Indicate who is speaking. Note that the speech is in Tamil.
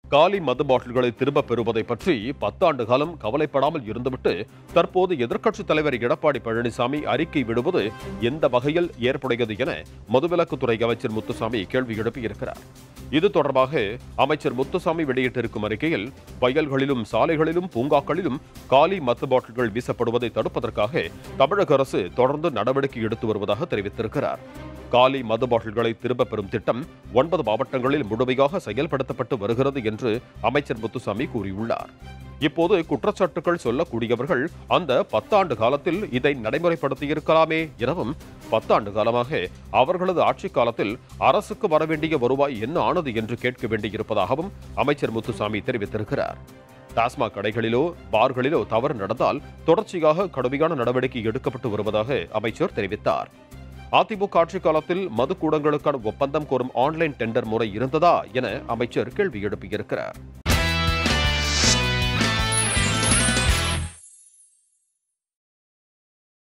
Speaker 1: காலி மது பாட்டில்களை திரும்பப் பெறுவதை பற்றி பத்தாண்டு காலம் கவலைப்படாமல் இருந்துவிட்டு தற்போது எதிர்க்கட்சித் தலைவர் எடப்பாடி பழனிசாமி அறிக்கை விடுவது எந்த வகையில் ஏற்புடையது என மதுவிலக்குத்துறை அமைச்சர் முத்துசாமி கேள்வி எழுப்பியிருக்கிறார் இது தொடர்பாக அமைச்சர் முத்துசாமி வெளியிட்டிருக்கும் அறிக்கையில் வயல்களிலும் சாலைகளிலும் பூங்காக்களிலும் காலி மது பாட்டில்கள் வீசப்படுவதை தடுப்பதற்காக தமிழக அரசு தொடர்ந்து நடவடிக்கை எடுத்து வருவதாக தெரிவித்திருக்கிறார் காலி மது பாட்டில்களை திரும்பப் பெறும் திட்டம் ஒன்பது மாவட்டங்களில் முழுமையாக செயல்படுத்தப்பட்டு வருகிறது என்று அமைச்சர் முத்துசாமி கூறியுள்ளார் இப்போது குற்றச்சாட்டுகள் சொல்லக்கூடியவர்கள் அந்த பத்தாண்டு காலத்தில் இதை நடைமுறைப்படுத்தியிருக்கலாமே எனவும் பத்தாண்டு காலமாக அவர்களது ஆட்சிக் காலத்தில் அரசுக்கு வரவேண்டிய வருவாய் என்ன ஆனது என்று கேட்க வேண்டியிருப்பதாகவும் அமைச்சர் முத்துசாமி தெரிவித்திருக்கிறார் டாஸ்மாக் கடைகளிலோ பார்களிலோ தவறு நடந்தால் தொடர்ச்சியாக கடுமையான நடவடிக்கை எடுக்கப்பட்டு வருவதாக அமைச்சர் தெரிவித்தார் அதிமுக ஆட்சி காலத்தில் மதுக்கூடங்களுக்கான ஒப்பந்தம் கோரும் ஆன்லைன் டெண்டர் முறை இருந்ததா என அமைச்சர் கேள்வி எழுப்பியிருக்கிறார்